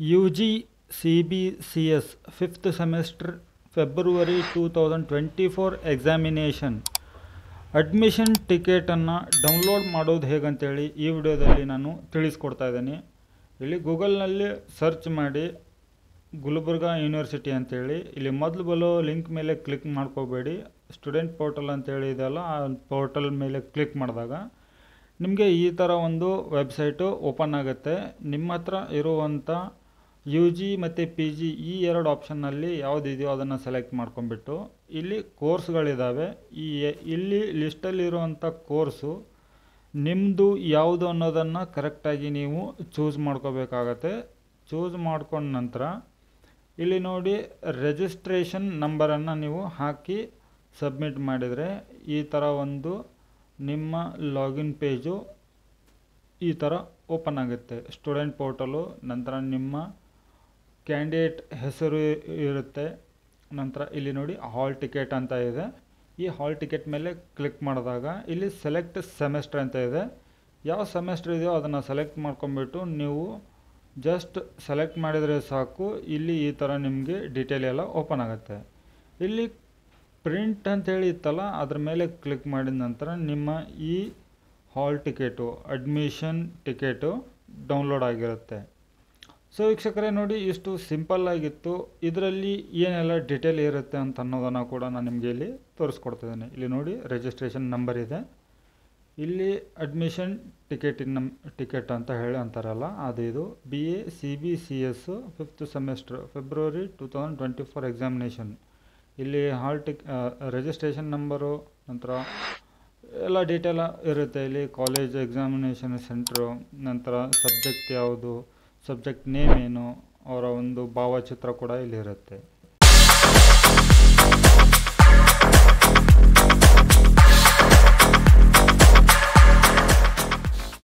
you G C B C S fifth semester February two thousand twenty four examination admission ಟಿಕೆಟನ್ನು download ಮಾಡೋದು ಹೇಗಂತೇಳಿ ಈ ವಿಡಿಯೋದಲ್ಲಿ ನಾನು ತಿಳಿಸ್ಕೊಡ್ತಾ ಇದ್ದೀನಿ ಇಲ್ಲಿ ಗೂಗಲ್ನಲ್ಲಿ ಸರ್ಚ್ ಮಾಡಿ ಗುಲ್ಬರ್ಗಾ ಯೂನಿವರ್ಸಿಟಿ ಅಂತೇಳಿ ಇಲ್ಲಿ ಮೊದಲು ಬರೋ ಲಿಂಕ್ ಮೇಲೆ ಕ್ಲಿಕ್ ಮಾಡ್ಕೋಬೇಡಿ ಸ್ಟೂಡೆಂಟ್ ಪೋರ್ಟಲ್ ಅಂತೇಳಿ ಇದೆಯಲ್ಲ ಆ ಪೋರ್ಟಲ್ ಮೇಲೆ ಕ್ಲಿಕ್ ಮಾಡಿದಾಗ ನಿಮಗೆ ಈ ಥರ ಒಂದು ವೆಬ್ಸೈಟು ಓಪನ್ ಆಗುತ್ತೆ ನಿಮ್ಮ ಹತ್ರ ಇರುವಂಥ ಯು ಜಿ ಮತ್ತು ಪಿ ಜಿ ಈ ಎರಡು ಆಪ್ಷನ್ನಲ್ಲಿ ಯಾವುದಿದೆಯೋ ಅದನ್ನು ಸೆಲೆಕ್ಟ್ ಮಾಡ್ಕೊಂಬಿಟ್ಟು ಇಲ್ಲಿ ಕೋರ್ಸ್ಗಳಿದ್ದಾವೆ ಈ ಇಲ್ಲಿ ಲಿಸ್ಟಲ್ಲಿರುವಂಥ ಕೋರ್ಸು ನಿಮ್ಮದು ಯಾವುದು ಅನ್ನೋದನ್ನು ಕರೆಕ್ಟಾಗಿ ನೀವು ಚೂಸ್ ಮಾಡ್ಕೋಬೇಕಾಗತ್ತೆ ಚೂಸ್ ಮಾಡ್ಕೊಂಡ ನಂತರ ಇಲ್ಲಿ ನೋಡಿ ರಿಜಿಸ್ಟ್ರೇಷನ್ ನಂಬರನ್ನು ನೀವು ಹಾಕಿ ಸಬ್ಮಿಟ್ ಮಾಡಿದರೆ ಈ ಥರ ಒಂದು ನಿಮ್ಮ ಲಾಗಿನ್ ಪೇಜು ಈ ಥರ ಓಪನ್ ಆಗುತ್ತೆ ಸ್ಟೂಡೆಂಟ್ ಪೋರ್ಟಲು ನಂತರ ನಿಮ್ಮ ಕ್ಯಾಂಡಿಡೇಟ್ ಹೆಸರು ಇರುತ್ತೆ ನಂತರ ಇಲ್ಲಿ ನೋಡಿ ಹಾಲ್ ಟಿಕೆಟ್ ಅಂತ ಇದೆ ಈ ಹಾಲ್ ಟಿಕೆಟ್ ಮೇಲೆ ಕ್ಲಿಕ್ ಮಾಡಿದಾಗ ಇಲ್ಲಿ ಸೆಲೆಕ್ಟ್ ಸೆಮೆಸ್ಟರ್ ಅಂತ ಇದೆ ಯಾವ ಸೆಮೆಸ್ಟರ್ ಇದೆಯೋ ಅದನ್ನು ಸೆಲೆಕ್ಟ್ ಮಾಡ್ಕೊಂಬಿಟ್ಟು ನೀವು ಜಸ್ಟ್ ಸೆಲೆಕ್ಟ್ ಮಾಡಿದರೆ ಸಾಕು ಇಲ್ಲಿ ಈ ಥರ ನಿಮಗೆ ಡೀಟೇಲ್ ಎಲ್ಲ ಓಪನ್ ಆಗುತ್ತೆ ಇಲ್ಲಿ ಪ್ರಿಂಟ್ ಅಂತೇಳಿ ಇತ್ತಲ್ಲ ಅದ್ರ ಮೇಲೆ ಕ್ಲಿಕ್ ಮಾಡಿದ ನಂತರ ನಿಮ್ಮ ಈ hall ticket admission ticket download ಆಗಿರುತ್ತೆ ಸೊ ವೀಕ್ಷಕರೇ ನೋಡಿ ಇಷ್ಟು ಸಿಂಪಲ್ ಆಗಿತ್ತು ಇದರಲ್ಲಿ ಏನೆಲ್ಲ ಡೀಟೇಲ್ ಇರುತ್ತೆ ಅಂತ ಅನ್ನೋದನ್ನು ಕೂಡ ನಾನು ನಿಮಗೆ ಇಲ್ಲಿ ತೋರಿಸ್ಕೊಡ್ತಿದ್ದೀನಿ ಇಲ್ಲಿ ನೋಡಿ ರಿಜಿಸ್ಟ್ರೇಷನ್ ನಂಬರ್ ಇದೆ ಇಲ್ಲಿ ಅಡ್ಮಿಷನ್ ಟಿಕೆಟಿನ ನಮ್ ಟಿಕೆಟ್ ಅಂತ ಹೇಳಿ ಅಂತಾರಲ್ಲ ಅದು ಇದು B A C B C S fifth semester February two thousand twenty four examination ಇಲ್ಲಿ ಹಾಲ್ ಟಿಕ್ ರಿಜಿಸ್ಟ್ರೇಷನ್ ನಂಬರು ನಂತರ ಎಲ್ಲ ಡೀಟೇಲ ಇರುತ್ತೆ ಇಲ್ಲಿ ಕಾಲೇಜ್ ಎಕ್ಸಾಮಿನೇಷನ್ ಸೆಂಟ್ರು ನಂತರ ಸಬ್ಜೆಕ್ಟ್ ಯಾವುದು ಸಬ್ಜೆಕ್ಟ್ ನೇಮ್ ಏನು ಅವರ ಒಂದು ಭಾವಚಿತ್ರ ಕೂಡ ಇಲ್ಲಿ ಇರುತ್ತೆ